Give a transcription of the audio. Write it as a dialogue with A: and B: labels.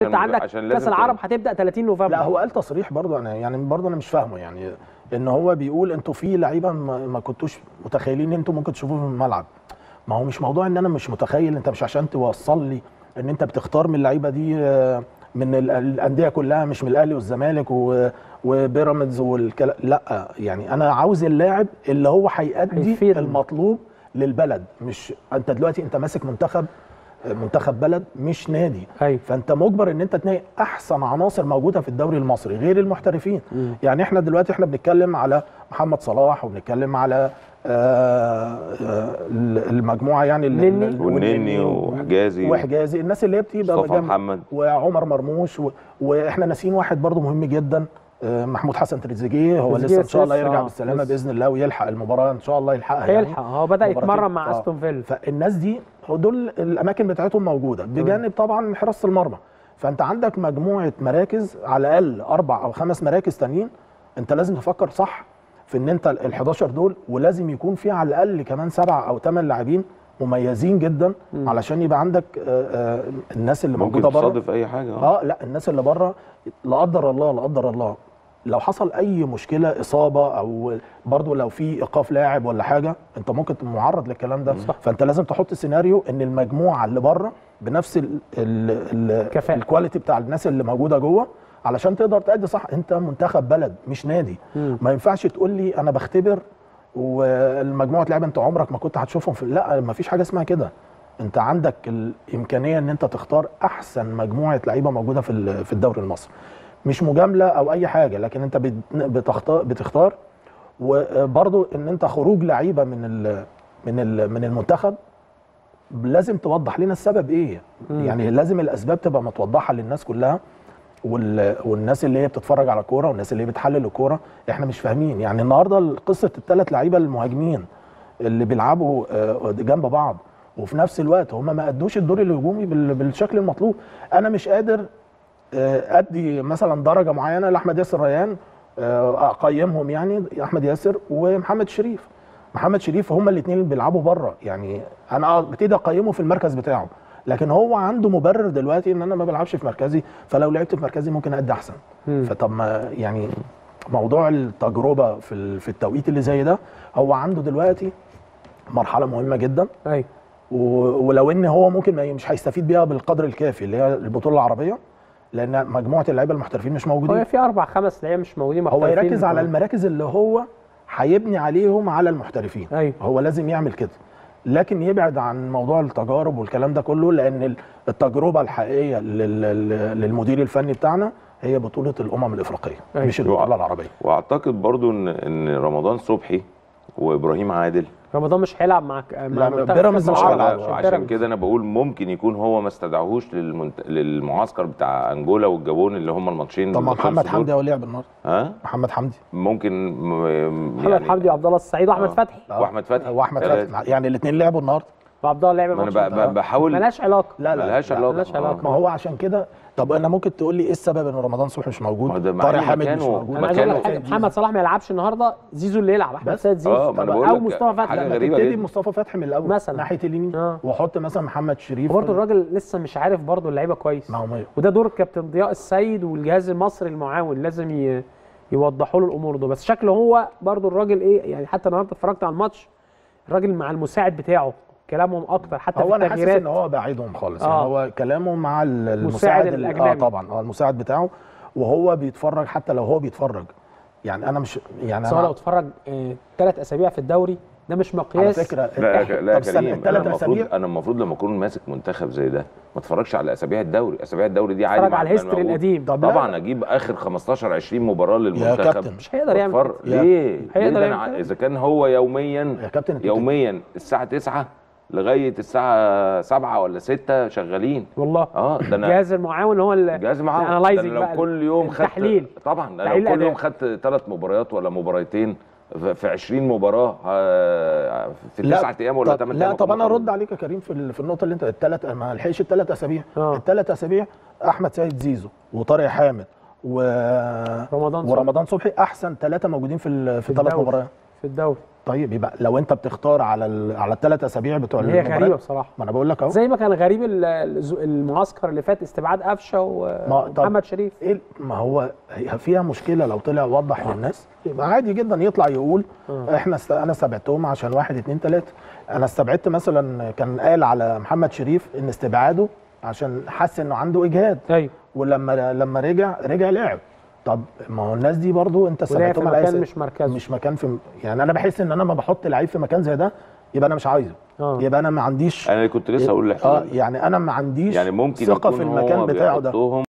A: انت عندك
B: عشان
A: كاس
B: لازم
A: العرب
B: ت-
A: هتبدا 30 نوفمبر
C: لا هو قال تصريح برضه انا يعني برضه انا مش فاهمه يعني ان هو بيقول انتوا في لعيبه ما, ما كنتوش متخيلين ان انتوا ممكن تشوفوهم في الملعب ما هو مش موضوع ان انا مش متخيل انت مش عشان توصل لي ان انت بتختار من اللعيبه دي آه، من ال- الانديه كلها مش من الاهلي والزمالك و- وبيراميدز والكلام لا يعني انا عاوز اللاعب اللي هو هيأدي
A: هيفيدني.
C: المطلوب للبلد مش انت دلوقتي انت ماسك منتخب منتخب بلد مش نادي
A: ايوه
C: فانت مجبر ان انت تلاقي احسن عناصر موجوده في الدوري المصري غير المحترفين
A: مم.
C: يعني احنا دلوقتي احنا بنتكلم على محمد صلاح وبنتكلم على آه، آه، المجموعه يعني ال-
A: نني.
C: ال-
B: والنني وحجازي
C: وحجازي الناس اللي هي بتبقى
B: مصطفى
C: جنب-
B: محمد
C: وعمر مرموش و... واحنا ناسيين واحد برضو مهم جدا آه، محمود حسن تريزيجيه هو
A: تريزيجيه
C: لسه ان شاء الله
A: لسه،
C: يرجع
A: آه،
C: بالسلامه
A: لسه.
C: باذن الله ويلحق المباراه ان شاء الله يلحقها يعني.
A: هيلحق هو بدا
C: مباراتين.
A: يتمرن مع
C: آه.
A: استون فيلا
C: فالناس دي هو دول الاماكن بتاعتهم موجوده بجانب طبعا حراسه المرمى فانت عندك مجموعه مراكز على الاقل اربع او خمس مراكز تانيين انت لازم تفكر صح في ان انت ال 11 دول ولازم يكون في على الاقل كمان سبع او ثمان لاعبين مميزين جدا
A: مم.
C: علشان يبقى عندك آه، آه، الناس اللي
B: ممكن
C: موجوده بره
B: تصادف اي حاجه اه
C: اه لا الناس اللي بره لا قدر الله لا قدر الله لو حصل اي مشكله اصابه او برضو لو في ايقاف لاعب ولا حاجه انت ممكن تبقى معرض للكلام ده
A: صح.
C: فانت لازم تحط سيناريو ان المجموعه اللي بره بنفس ال ال ال
A: كفاءة.
C: الكواليتي بتاع الناس اللي موجوده جوه علشان تقدر تأدي صح انت منتخب بلد مش نادي
A: مم.
C: ما ينفعش تقول لي انا بختبر والمجموعه لعيبه انت عمرك ما كنت هتشوفهم في لا ما فيش حاجه اسمها كده انت عندك الامكانيه ان انت تختار احسن مجموعه لعيبه موجوده في ال- في الدوري المصري مش مجامله او اي حاجه لكن انت بت- بتختار بتختار وبرضو ان انت خروج لعيبه من ال من ال من المنتخب لازم توضح لنا السبب ايه
A: مم.
C: يعني لازم الاسباب تبقى متوضحه للناس كلها وال... والناس اللي هي بتتفرج على الكوره والناس اللي هي بتحلل الكوره احنا مش فاهمين يعني النهارده قصه الثلاث لعيبه المهاجمين اللي بيلعبوا آه، جنب بعض وفي نفس الوقت هم ما ادوش الدور الهجومي بال... بالشكل المطلوب انا مش قادر آه، ادي مثلا درجه معينه لاحمد ياسر ريان آه، اقيمهم يعني احمد ياسر ومحمد شريف محمد شريف هما الاثنين اللي بيلعبوا بره يعني انا ابتدي اقيمه في المركز بتاعه لكن هو عنده مبرر دلوقتي ان انا ما بلعبش في مركزي فلو لعبت في مركزي ممكن ادي احسن
A: مم.
C: فطب ما يعني موضوع التجربه في ال- في التوقيت اللي زي ده هو عنده دلوقتي مرحله مهمه جدا
A: ايوه
C: و- ولو ان هو ممكن ما- مش هيستفيد بيها بالقدر الكافي اللي هي البطوله العربيه لان مجموعه اللعيبه المحترفين مش موجودين
A: هو في اربع خمس لعيبه مش موجودين
C: هو
A: محترفين
C: يركز على
A: في-
C: المراكز اللي هو هيبني عليهم على المحترفين
A: ايوه
C: هو لازم يعمل كده لكن يبعد عن موضوع التجارب والكلام ده كله لان ال- التجربه الحقيقيه لل- لل- للمدير الفني بتاعنا هي بطوله الامم الافريقيه
A: أيوة.
C: مش البطوله العربيه
B: واعتقد برضو ان ان رمضان صبحي وابراهيم عادل
A: رمضان مش هيلعب مع مع
C: لا،
A: منتخب
C: بيراميدز
A: كأس
C: مش
A: العالم.
C: هيلعب.
A: عشان
B: عشان
A: بيراميدز.
B: كده انا بقول ممكن يكون هو ما استدعوهوش للمنت... للمعسكر بتاع انجولا والجابون اللي هم الماتشين
C: طب ما
B: اللي خلصوا
C: محمد
B: دول.
C: حمدي هو لعب النهارده
B: ها
C: محمد حمدي
B: ممكن م...
A: محمد حمدي وعبد الله السعيد واحمد
B: آه.
A: فتحي
B: واحمد فتحي
C: واحمد
B: ثلاثة.
C: فتحي يعني الاثنين لعبوا النهارده
A: وعبد الله لعب
B: ما انا
A: الماتش
B: ب...
A: ده.
B: ب... بحاول
A: ملهاش علاقه
C: لا لا
B: ملهاش
C: لا.
B: علاقه
A: ملهاش
B: آه.
A: علاقة.
C: ما هو عشان كده طب انا ممكن تقول لي ايه السبب ان رمضان صبحي مش
B: ما هو
C: موجود
B: ده مع
C: طارق
B: إن
C: حامد مش
B: مكانه-
C: موجود
A: انا عايز اقول لك
B: مكانه-
A: حاجه محمد صلاح ما يلعبش النهارده زيزو اللي يلعب احمد
C: بس.
A: سيد زيزو
B: اه ما انا
C: طب
B: بقول
A: او
B: لك
A: مصطفى فتحي
B: حاجه
A: لما
B: غريبه
C: تبتدي
B: جدا
C: مصطفى فتحي من الاول
A: مثلا.
C: ناحيه اليمين
A: اه
C: وحط مثلا محمد شريف
A: وبرضه الراجل لسه مش عارف برضه اللعيبه كويس
C: ما هو ما-
A: وده دور كابتن ضياء السيد والجهاز المصري المعاون لازم ي... يوضحوا له الامور ده بس شكله هو برضه الراجل ايه يعني حتى النهارده اتفرجت على الماتش الراجل مع المساعد بتاعه كلامهم اكتر حتى
C: هو
A: في
C: انا حاسس
A: التغييرات
C: ان هو بعيدهم خالص
A: آه.
C: يعني هو كلامه مع ال- المساعد ال-
A: الأجنبي.
C: اه طبعا اه المساعد بتاعه وهو بيتفرج حتى لو هو بيتفرج يعني انا مش يعني
A: بس هو لو
C: أنا
A: اتفرج ثلاث اسابيع في الدوري ده مش
C: على
A: مقياس
C: فكره
B: لا
C: إح-
B: لا
C: طب استنى
B: كريم انا
C: الثلاث
B: المفروض
C: اسابيع
B: انا المفروض لما اكون ماسك منتخب زي ده ما اتفرجش على اسابيع الدوري اسابيع الدوري دي عادي
A: اتفرج
B: مع
A: على
B: البال
A: الهيستوري
B: موجود.
A: القديم
C: طب لا،
B: طبعا
C: لا.
B: اجيب اخر 15 20 مباراه
C: يا
B: للمنتخب
C: كابتن
A: مش هيقدر يعمل
B: واتفرج-
C: يا-
B: ليه؟
A: هيقدر
B: ليه ده
A: يعمل
B: أنا
A: كده؟
B: اذا كان هو يوميا
C: يا كابتن أنت
B: يوميا الساعه 9 لغايه الساعه 7 ولا 6 شغالين
A: والله
B: اه ده انا
A: الجهاز المعاون هو اللي
B: جهاز معاهم ده
A: الانالايزنج
B: أنا لو
A: بقى
B: كل يوم خدت
A: التحليل
B: طبعا أنا
A: تحليل
B: لو كل يوم
A: الأداء.
B: خدت ثلاث مباريات ولا مباراتين في في 20 مباراه آه، في تسعة ايام ولا
C: طب
B: 8
C: لا
B: ايام
C: طب انا
B: أكون
C: ارد عليك يا كريم في ال- في النقطه اللي انت الثلاث ما لحقش الثلاث اسابيع
A: آه.
C: الثلاث اسابيع احمد سيد زيزو وطارق حامد و
A: رمضان صبحي.
C: ورمضان صبحي احسن ثلاثه موجودين في ال- في الثلاث
A: الدوري.
C: مباريات
A: في الدوري
C: طيب يبقى لو انت بتختار على ال... على الثلاث اسابيع بتوع
A: هي
C: المباراة،
A: غريبه بصراحه
C: ما انا بقول لك اهو
A: زي ما كان غريب ال- الز- المعسكر اللي فات استبعاد قفشه
C: ما- طب-
A: ومحمد شريف
C: ايه ما هو هي فيها مشكله لو طلع وضح للناس يبقى عادي جدا يطلع يقول
A: آه.
C: احنا است... انا استبعدتهم عشان واحد اتنين تلاته انا استبعدت مثلا كان قال على محمد شريف ان استبعاده عشان حس انه عنده اجهاد
A: ايوه
C: ولما لما رجع رجع لعب طب ما هو الناس دي برضو انت
A: ولعب في
C: استبعدتهم على
A: مكان
C: أساس-
A: مش مركزه
C: مش مكان في يعني انا بحس ان انا ما بحط لعيب في مكان زي ده يبقى انا مش عايزه
A: اه
C: يبقى انا ما عنديش
B: انا اللي كنت لسه اقول
C: اه
B: لحضرتك
C: يعني انا ما عنديش
B: يعني ممكن
C: ثقه
B: يكون
C: في المكان
B: هو
C: بتاعه ده
B: بيحطهم